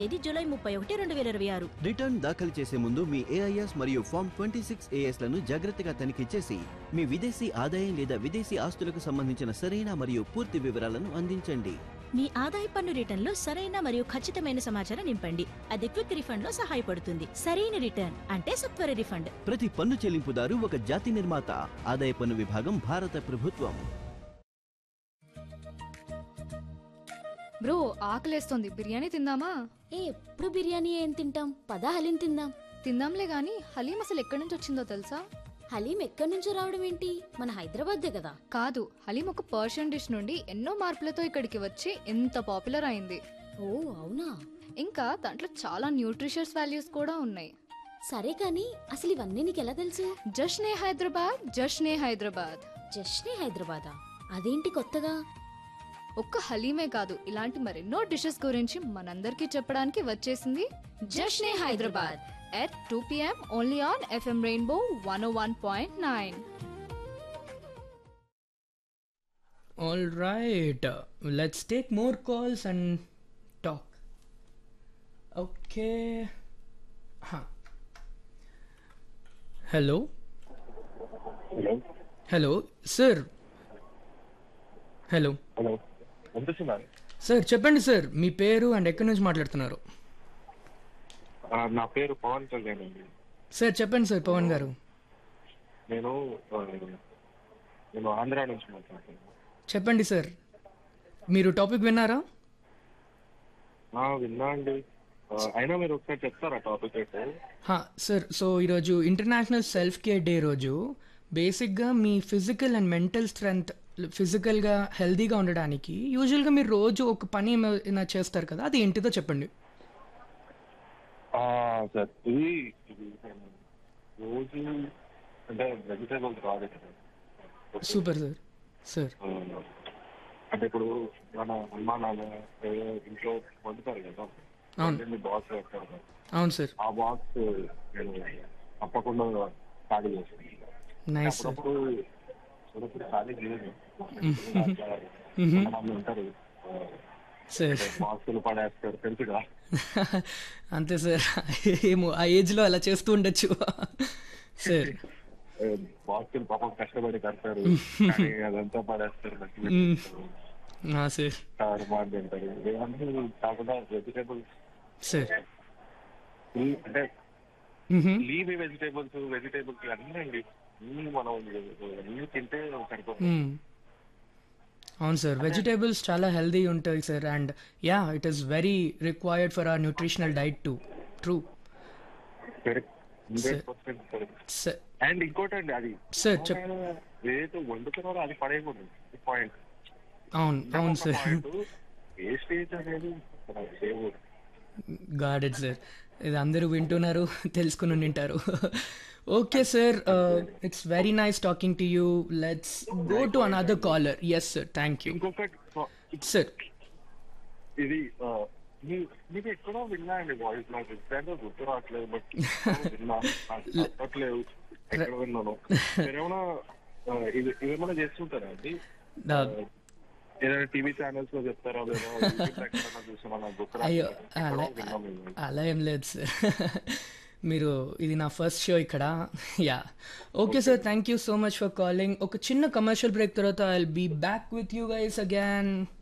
తేదీ జూలై ముప్పై ఒకటి రెండు వేల ఇరవై ఆరు రిటర్న్ దాఖలు చేసే ముందు మీ ఏఐఎస్ మరియు ఫామ్ ట్వంటీ సిక్స్ లను జాగ్రత్తగా తనిఖీ చేసి మీ విదేశీ ఆదాయం లేదా విదేశీ ఆస్తులకు సంబంధించిన సరైన మరియు పూర్తి వివరాలను అందించండి మీ ఆదాయ పన్ను రిటర్న్లో సరైన మరియు ఖచ్చితమైన సమాచారం నింపండి అది క్విక్ రిఫండ్ లో సహాయపడుతుంది సరైన రిటర్న్ అంటే సత్వర రిఫండ్ ప్రతి పన్ను చెల్లింపుదారు ఒక జాతి నిర్మాత ఆదాయ పన్ను విభాగం భారత ప్రభుత్వం బ్రో ఆకలేస్తోంది బిర్యానీ తిందామా ఏ ఎప్పుడు బిర్యానీ ఏం తింటాం పదా హలీం తిందాం తిందాంలే గాని హలీం అసలు ఎక్కడి నుంచి వచ్చిందో తెలుసా హలీం ఎక్కడి నుంచో రావడం ఏంటి మన హైదరాబాద్దే కదా కాదు హలీం ఒక పర్షియన్ డిష్ నుండి ఎన్నో మార్పులతో ఇక్కడికి వచ్చి ఎంత పాపులర్ అయింది ఓ అవునా ఇంకా దాంట్లో చాలా న్యూట్రిషియస్ వాల్యూస్ కూడా ఉన్నాయి సరే కానీ అసలు ఇవన్నీ నీకెలా తెలుసు జష్నే హైదరాబాద్ జష్నే హైదరాబాద్ జస్ట్నే హైదరాబాదా అదేంటి కొత్తగా ఒక్క హలీమే కాదు ఇలాంటి మరెన్నో డిషెస్ గురించి మనందరికీ చెప్పడానికి వచ్చేసింది Jashne Hyderabad at two PM only on FM rainbow one one point nine All right, uh, let's take more calls and talk. Okay. Huh. Hello. Hello Hello, sir. Hello hello వినిపిస్తున్నారు సార్ చెప్పండి సార్ మీ పేరు and ఎక్కడి నుంచి మాట్లాడుతున్నారు నా పేరు పవన్ కళ్యాణ్ అండి సార్ చెప్పండి సార్ పవన్ గారు నేను ఆ, నేను ఆంధ్ర నుంచి మాట్లాడుతున్నాను చెప్పండి సార్ మీరు టాపిక్ విన్నారా ఆ, విన్నా అండి ఆ, అయినా మీరు ఒకసారి చెప్తారా టాపిక్ అయితే హా, సార్ సో ఈరోజు ఇంటర్నేషనల్ సెల్ఫ్ కేర్ డే రోజు బేసిక్గా మీ ఫిజికల్ అండ్ మెంటల్ స్ట్రెంగ్త్ ఫిజికల్గా హెల్తీగా ఉండడానికి యూజువల్గా మీరు రోజు ఒక పని ఏమైనా చేస్తారు కదా అది ఏంటిదో చెప్పండి ఆ, సార్ ఇది ఇది నేను రోజు అంటే వెజిటేబుల్స్ కాదు ఇక్కడ. సూపర్ సార్ సార్ ఆ, అంటే ఇప్పుడు మన అమ్మా నాన్న ఏదో ఇంట్లో వండుతారు కదా అవును. బాక్స్ వేస్తారు కదా. అవును సార్ ఆ బాక్స్ నేను తప్పకుండా ఖాళీ చేస్తాను నైస్ సార్ అప్పుడప్పుడు అప్పుడప్పుడు ఖాళీ చేయను కొంతమంది ఉంటారు సార్ బాక్సులు పడేస్తారు తెలుసుగా అంతే సార్ ఏమో ఆ ఏజ్లో అలా చేస్తూ ఉండొచ్చు సార్ బాక్సులు పాపం కష్టపడి కడతారు కానీ అదంతా పడేస్తారు ఆ, సార్ మాట తింటారు ఇవన్నీ కాకుండా వెజిటేబుల్స్ సార్ అంటే మ్హూ. లీవీ వెజిటేబుల్స్ వెజిటేబుల్స్ అన్నీ అండి అన్నీ మనం అన్నీ తింటే సరిపోతుంది మ్మ్. అవును సార్ వెజిటేబుల్స్ చాలా హెల్దీ ఉంటాయి sir and ya it is very required for our nutritional diet to true hundred percent sir and ఇంకోటండి అది సార్ చెప్ ఏదైతే వండుతున్నారో అది పడేయకూడదు పాయింట్ అవును అవును సార్ వేస్టేజ్ అనేది మనం చేయకూడదు గాడ్ ఇట్ సార్ ఇది అందరూ వింటున్నారు తెలుసుకుని ఉంటారు okay sir it's very nice talking to you let's go to another caller yes sir thank you ఇంకొకటి సార్ ఇది ఆ, మీ- మీకు ఎక్కడో విన్నా అండి వాయిస్ నాకు ఎగ్జాక్ట్గా గుర్తు రావట్లేదు బట్ విన్నా నాకు తప్పట్లేదు ఎక్కడ విన్నాను మీరేమైనా ఆ, ఇది ఇవేమైనా చేస్తుంటారా అండి ఆ, ఏదైనా టీవీ ఛానల్స్ లో చెప్తారా లేదా యూట్యూబ్ ఎక్కడైనా చూసామా నాకు గుర్తు అయ్యో రావట్లేదు. అలా ఎక్కడో విన్నాం మేము. అలా ఏం లేదు సార్ మీరు ఇది నా ఫస్ట్ షో ఇక్కడ ya okay sir thank you so much for calling ఒక చిన్న కమర్షియల్ బ్రేక్ తర్వాత I be back with you guys again